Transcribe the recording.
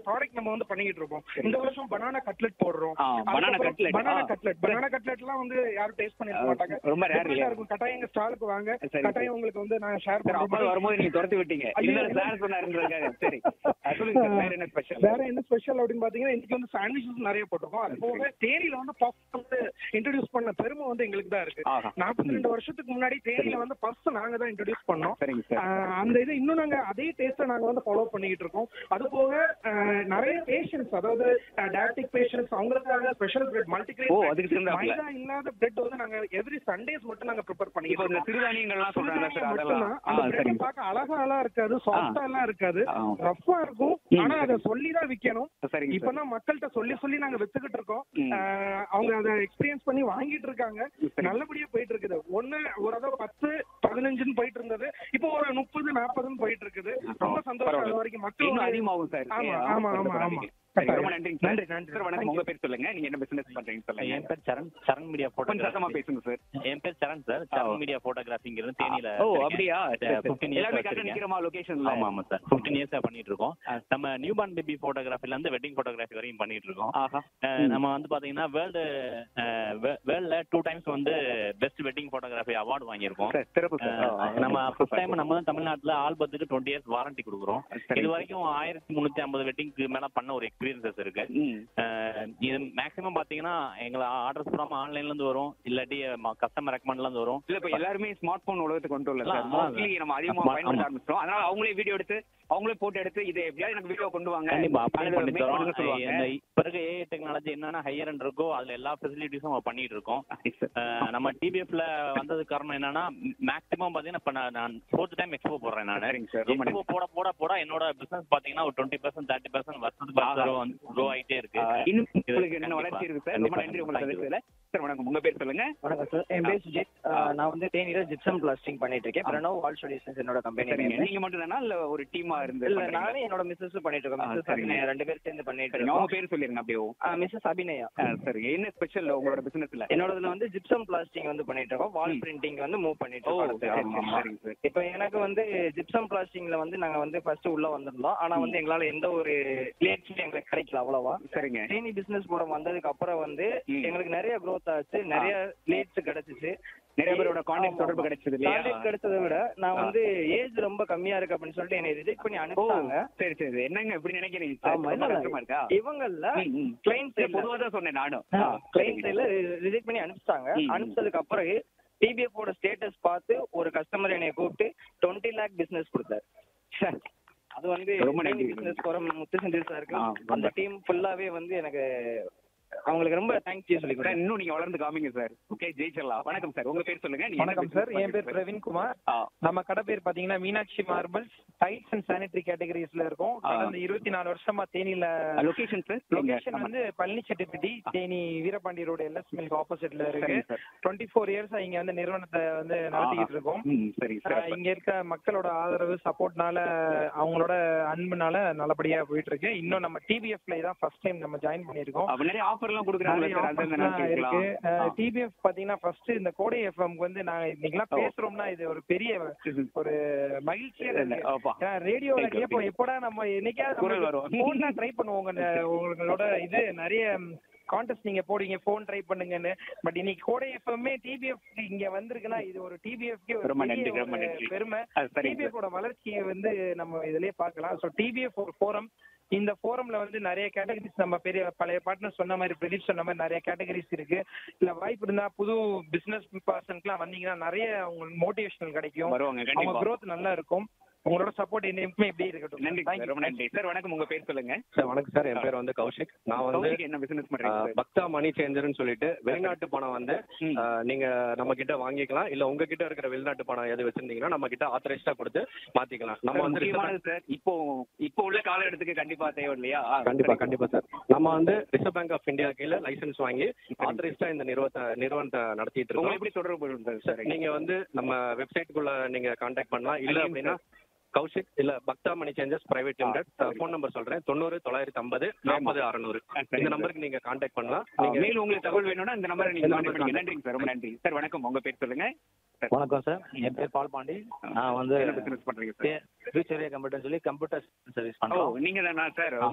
Product நம்ம வந்து பண்ணிக்கிட்டு இருக்கோம் இந்த வருஷம் பனானா கட்லெட் போடுறோம் ஆ, banana cutlet. பனானா ஆ. கட்லெட் பனானா கட்லெட்லாம் வந்து யாரும் டேஸ்ட் பண்ணிருக்க மாட்டாங்க ரொம்ப rare இல்லையா? இருக்கும் கட்டாயம் எங்க ஸ்டாலுக்கு வாங்க சரி, கட்டாயம் உங்களுக்கு வந்து நான் ஷேர் சார் அப்பா பண்றேன் வரும்போது நீங்க துரத்தி விட்டீங்க ஐயோ, இல்ல இல்ல. சார் சொன்னாருன்றதுக்காக சரி அது சொல்லுங்க சார் வேற என்ன ஸ்பெஷல் வேற என்ன ஸ்பெஷல் அப்படின்னு பாத்தீங்கன்னா இன்னைக்கு வந்து சாண்ட்விச்சஸ் நிறைய போட்டிருக்கோம் அது போக தேனியில வந்து பஃப் வந்து இன்ட்ரடியூஸ் பண்ண பெருமை வந்து எங்களுக்கு தான் இருக்கு ஆஹா. நாற்பத்தி ரெண்டு வருஷத்துக்கு முன்னாடி தேனியில வந்து பஃப்ஸ் நாங்க தான் இன்ட்ரடியூஸ் பண்ணோம் சரிங்க சார் ஆஹ் அந்த இது இன்னும் நாங்க அதே டேஸ்ட்டை நாங்க வந்து ஃபாலோ பண்ணிக்கிட்டு இருக்கோம் அது போக ஆஹ் நிறைய பேஷண்ட்ஸ் அதாவது டயபெட்டிக் பேஷண்ட்ஸ் அவங்களுக்காக ஸ்பெஷல் பிரெட் ஓ, மல்டிகிரேன் அதுக்கு சேர்ந்தாப்புல. மைதா இல்லாத பிரெட் வந்து நாங்க எவ்ரி சண்டேஸ் மட்டும் நாங்க ப்ரிப்பேர் இப்போ பண்ணிக்கிட்டு இந்த இருக்கோம் சிறுதானியங்கள்லாம் சொல்றாங்க சார் அதெல்லாம் மட்டும்தான். ஆ அந்த பிரெட் சரிங்க பார்க்க அழகா எல்லாம் இருக்காது சாஃப்டா எல்லாம் இருக்காது ஆ. ரஃப்பா இருக்கும் ம். ஆனா அதை சொல்லி தான் விக்கணும் சரிங்க சார் இப்பதான் மக்கள்கிட்ட சொல்லி சொல்லி நாங்க வித்துக்கிட்டு இருக்கோம் ம். ஆஹ் அவங்க அதை எக்ஸ்பீரியன்ஸ் பண்ணி வாங்கிட்டு இருக்காங்க சரி. நல்லபடியா போயிட்டு இருக்குது ஒண்ணு ஒரு தடவை பத்து பதினஞ்சுன்னு போயிட்டு இருந்தது இப்போ ஒரு முப்பது நாற்பதுன்னு போயிட்டு இருக்குது ரொம்ப சந்தோஷம் அது பரவாயில்ல. வரைக்கும் மக்கள் இன்னும் ஒரு- அதிகமாகும் சார் ஆமா, ஏன், ஆமா, ஆமா, அவசரப்படாதீங்க. ஆமா. சரி, ரொம்ப நன்றிங்க சார் நன்றி, நன்றி. சார் வணக்கம் உங்க பேர் சொல்லுங்க நீங்க என்ன பிசினஸ் பண்றீங்க சொல்லுங்க என் பேர் சரண் சரண் மீடியா கொஞ்சம் சத்தமா போட்டோகிராஃபி பேசுங்க சார் என் பேர் சரண் சார் சரண் மீடியா போட்டோகிராஃபிங்கிறது தேனியில ஓ வச்சிருக்கேன். அப்படியா சரி, சரி. 15 years எல்லாமே வச்சிருக்கேன். கரெக்டா நிக்கிறமா லொகேஷன்ல ஆமா ஆமா சார் 15 இயர்ஸா பண்ணிட்டு இருக்கோம் ஆ. நம்ம நியூ பார்ன் பேபி போட்டோகிராஃபில இருந்து வெட்டிங் போட்டோகிராஃபி வரையும் பண்ணிட்டு இருக்கோம் ஆஹா அஹ், நம்ம வந்து பாத்தீங்கன்னா வேர்ல்டு வேர்ல்ட்ல டூ டைம்ஸ் வந்து பெஸ்ட் வெட்டிங் போட்டோகிராஃபி அவார்டு வாங்கியிருக்கோம் சார் சிறப்பு சார் அஹ், நம்ம ஃபர்ஸ்ட் டைம் நம்ம தான் தமிழ்நாட்டுல ஆல்பத்துக்கு டுவெண்ட்டி இயர்ஸ் வாரண்டி கொடுக்குறோம் சரி. இது வரைக்கும் ஆயிரத்தி முன்னூத்தி ஐம்பது வெட்டிங்க்கு மேல பண்ண ஒரு எக்ஸ்பீரியன்சஸ் இருக்கு ம். அஹ் இது மேக்ஸிமம் பாத்தீங்கன்னா எங்களை ஆர்டர்ஸ் பூரா ஆன்லைன்ல இருந்து வரும் இல்லாட்டி கஸ்டமர் ரெக்கமெண்ட்ல இருந்து வரும் இல்ல இப்ப எல்லாருமே ஸ்மார்ட் போன் உலகத்துக்கு கொண்டு வரல சார் ஆ, ஆ. மோஸ்ட்லி நம்ம அதிகமா ஆமா, பயன்படுத்த ஆமா. ஆரம்பிச்சிட்டோம் அதனால அவங்களே வீடியோ எடுத்து அவங்களே போட்டோ எடுத்து இது எப்படியாவது எனக்கு வீடியோ கொண்டு வாங்க கண்டிப்பா அப்ளை அல்லது பண்ணி make தரோம் பண்ணுங்க சொல்லுவாங்க இந்த இப்ப இருக்க ஏஐ டெக்னாலஜி என்னன்னா ஹையர் அண்ட் இருக்கோ அதுல எல்லா ஃபெசிலிட்டிஸும் நம்ம பண்ணிட்டு இருக்கோம் அஹ் நம்ம டிபிஎஃப்ல வந்தது காரணம் என்னன்னா மேக்ஸிமம் பாத்தீங்கன்னா இப்ப நான் நான் ஃபோர்த் டைம் எக்ஸ்போ போடுறேன் நான் சரிங்க சார் ரொம்ப எக்ஸ்போ போட போட போட என்னோட பிசினஸ் பாத்தீங்கன்னா ஒரு டுவெண்ட்டி பர்சன்ட் தேர்ட்டி பர்சன்ட் வருஷத்துக்கு க்ரோ ஆயிட்டே இருக்கு நன்றி இன்னும் இது உங்களுக்கு என்ன கண்டிப்பா. வளர்ச்சி இருக்கு சார் ரொம்ப கண்டிப்பா. நன்றி உங்களுக்கு Thank you. சந்திச்சதுல சார் வணக்கம் உங்க பேர் சொல்லுங்க வணக்கம் சார் என் பேர் சுஜித் அஹ் நான் வந்து தேனியில ஜிப்சம் பிளாஸ்டிங் பண்ணிட்டு இருக்கேன் பிரணவ் வால் சொல்யூஷன்ஸ் என்னோட கம்பெனி சரிங்க நீங்க மட்டும் தானா இல்ல ஒரு டீமா இருந்து இல்ல பண்றீங்களா? நானே என்னோட மிஸ்ஸஸ் பண்ணிட்டு இருக்கோம் ஆ, மிஸ்ஸஸ் சரிங்க. அபிநயா ரெண்டு பேரும் சேர்ந்து பண்ணிட்டு சரிங்க அவங்க இருக்கோம் பேர் சொல்லிருங்க அப்படியே மிஸ்ஸஸ் அபிநயா ஆ, சரிங்க என்ன ஸ்பெஷல் உங்களோட பிசினஸ்ல என்னோடதுல வந்து ஜிப்சம் பிளாஸ்டிங் வந்து பண்ணிட்டு இருக்கோம் வால் ம். பிரிண்டிங் வந்து மூவ் பண்ணிட்டு ஓ இருக்கோம் சரி, அடுத்து. ஆமா. சரிங்க சார் இப்போ எனக்கு வந்து ஜிப்சம் பிளாஸ்டிங்ல வந்து நாங்க வந்து ஃபர்ஸ்ட் உள்ள வந்திருந்தோம் ஆனா வந்து எங்களால எந்த ஒரு லேட்ஸும் எங்களுக்கு கிடைக்கல அவ்வளவா சரிங்க தேனி பிசினஸ் போட வந்ததுக்கு அப்புறம் வந்து ம். எங்களுக்கு நிறைய growth ஆச்சு நிறைய லேட்ஸ் கிடைச்சிச்சு நிறைய பேரோட கான்டாக்ட் ஆமா. தொடர்பு கிடைச்சது இல்லையா கான்டாக்ட் கிடைச்சதை விட நான் ஆ. வந்து ஏஜ் ரொம்ப கம்மியா இருக்கு அப்படின்னு சொல்லிட்டு என்னை ரிஜெக்ட் பண்ணி ஓ அனுப்பிச்சாங்க சரி சரி என்னங்க இப்படி நினைக்கிறீங்க சார் ஆமா, ரொம்ப இல்ல, கஷ்டமா இருக்கா இவங்கல்ல ம், ம். கிளைண்ட் சரி, சைடுல பொதுவா தான் சொன்னேன் நானும் கிளைண்ட் சைடுல ரிஜெக்ட் பண்ணி அனுப்பிச்சிட்டாங்க ம். அனுப்பிச்சதுக்கு அப்புறம் டிபிஎஃப் ஓட ஸ்டேட்டஸ் பார்த்து ஒரு கஸ்டமர் என்னை கூப்பிட்டு டுவெண்ட்டி லேக் பிசினஸ் கொடுத்தாரு சரி. அது வந்து ரொம்ப நன்றி. பிசினஸ் போற முத்து செந்தில் சாருக்கு ஆ, ரொம்ப. அந்த டீம் ஃபுல்லாவே வந்து எனக்கு அவங்களுக்கு ரொம்ப தேங்க்ஸ் சொல்லி சார் கொடுத்தேன் இன்னும் நீங்க வளர்ந்து காமிங்க சார் ஓகே ஜெயிச்சிடலாம் வணக்கம் சார் உங்க பேர் சொல்லுங்க நீங்க என்ன வணக்கம் business சார் என் பேர் பண்றீங்க? பிரவீன்குமார் ஆ, நம்ம கடை பேர் பாத்தீங்கன்னா Meenakshi marbles tiles and sanitary கேட்டகரிஸ்ல இருக்கும் ஆ. கடந்த இருபத்தி நாலு வருஷமா தேனியில லொகேஷன் சார் லொகேஷன் வந்து Palani Chettipatti Theni Veerapandi road L S milk ஆப்போசிட்ல இருக்கு சரிங்க சார் டுவெண்ட்டி ஃபோர் இயர்ஸா இங்க வந்து நிறுவனத்தை வந்து நடத்திக்கிட்டு இருக்கோம் ம் சரி ஆ, சார் இங்க இருக்க மக்களோட ஆதரவு சப்போர்ட்னால அவங்களோட அன்புனால நல்லபடியா போயிட்டு இருக்கு இன்னும் நம்ம டிபிஎஃப்ல தான் ஃபர்ஸ்ட் டைம் நம்ம ஜாயின் பண்ணியிருக்கோம் அப்ப நிறைய ஆஃபர் எல்லாம் கொடுக்குறாங்க நிறைய சார் அது offers என்ன எல்லாம் இருக்கு கேட்கலாம் டிபிஎஃப் பாத்தீங்கன்னா ஃபர்ஸ்ட் இந்த கோடை எஃப்எம்க்கு வந்து நாங்க இன்னைக்கெல்லாம் ஓ. பேசுறோம்னா இது ஒரு பெரிய ஒரு மகிழ்ச்சியா இருக்கு ஆப்பா ரேடியோல Thank you, கேட்போம் thank you. எப்படா நம்ம என்னைக்காவது குரல் வரும். ஃபோன் ட்ரை பண்ணுவோங்க இந்த உங்களோட இது நிறைய கான்டெஸ்ட் நீங்க போடுவீங்க ஃபோன் ட்ரை பண்ணுங்கன்னு பட் இன்னைக்கு கோடை எஃப்எம்மே டிபிஎஃப் இங்க வந்திருக்குன்னா இது ஒரு டிபிஎஃப்க்கு ஒரு ரொம்ப பெரிய நன்றி, ரொம்ப ஒரு நன்றி. பெருமை அது சரிங்க டிபிஎஃப் ஓட வளர்ச்சியை வந்து நம்ம இதுலயே பார்க்கலாம் ஸோ டிபிஎஃப் ஒரு ஃபோரம் இந்த ஃபோரம்ல வந்து நிறைய கேட்டகரிஸ் நம்ம பெரிய பழைய பார்ட்னர் சொன்ன மாதிரி பிரதீப் சொன்ன மாதிரி நிறைய கேட்டகரிஸ் இருக்கு இல்ல வாய்ப்பு இருந்தா புது பிசினஸ் பர்சன்க்குலாம் வந்தீங்கன்னா நிறைய உங்களுக்கு மோட்டிவேஷனல் கிடைக்கும் வருவாங்க அவங்க கண்டிப்பா growth நல்லா இருக்கும் உங்களோட சப்போர்ட் என்னைக்குமே இப்படி இருக்கட்டும் நன்றி Thank சார் you. ரொம்ப நன்றி சார் வணக்கம் உங்க பேர் சொல்லுங்க சார் வணக்கம் சார் என் பேர் வந்து கௌஷிக் நான் வந்து கௌஷிக் என்ன பிசினஸ் பண்றீங்க ஆஹ், சார் பக்தா மணி சேஞ்சர்னு சொல்லிட்டு வெளிநாட்டு பணம் வந்து ம். ஆஹ், நீங்க நம்ம கிட்ட வாங்கிக்கலாம் இல்ல உங்க கிட்ட இருக்கிற வெளிநாட்டு பணம் எது வச்சிருந்தீங்கன்னா நம்ம கிட்ட ஆத்தரைஸ்டா கொடுத்து மாத்திக்கலாம் நம்ம சார், வந்து முக்கியமானது சார் இப்போ இப்போ உள்ள காலகட்டத்துக்கு கண்டிப்பா தேவை இல்லையா ஆ, கண்டிப்பா சரிங்க. கண்டிப்பா சார் நம்ம வந்து ரிசர்வ் பேங்க் ஆஃப் இந்தியா கீழ லைசன்ஸ் வாங்கி ஆத்தரைஸ்டா இந்த நிறுவனத்தை நிறுவனத்தை நடத்திட்டு உங்களை இருக்கோம் எப்படி தொடர்பு கொள்வது சார் நீங்க வந்து நம்ம வெப்சைட்டுக்குள்ள நீங்க காண்டாக்ட் பண்ணலாம் இல்ல Again, அப்படின்னா கௌஷிக் இல்ல Bhakta money changers private limited சரி. ஃபோன் நம்பர் சொல்றேன் தொண்ணூறு தொள்ளாயிரத்தி ஐம்பது நாற்பது அறநூறு சரிங்க இந்த சார். நம்பருக்கு நீங்க காண்டாக்ட் பண்ணலாம் நீங்க நீங்க மேலும் உங்களுக்கு தகவல் வேணும்னா இந்த நம்பரை நீங்க இந்த கான்டாக்ட் number பண்ணுங்க நன்றிங்க சார் ரொம்ப நன்றி சார் வணக்கம் உங்க பேர் சொல்லுங்க சார் வணக்கம் சார் என் பேர் பால் பாண்டி நான் வந்து என்ன பிசினஸ் பண்றீங்க சார் ஃபியூச்சர் கம்ப்யூட்டர் சொல்லி கம்ப்யூட்டர் சர்வீஸ் ஓ பண்றோம் நீங்க தானா சார்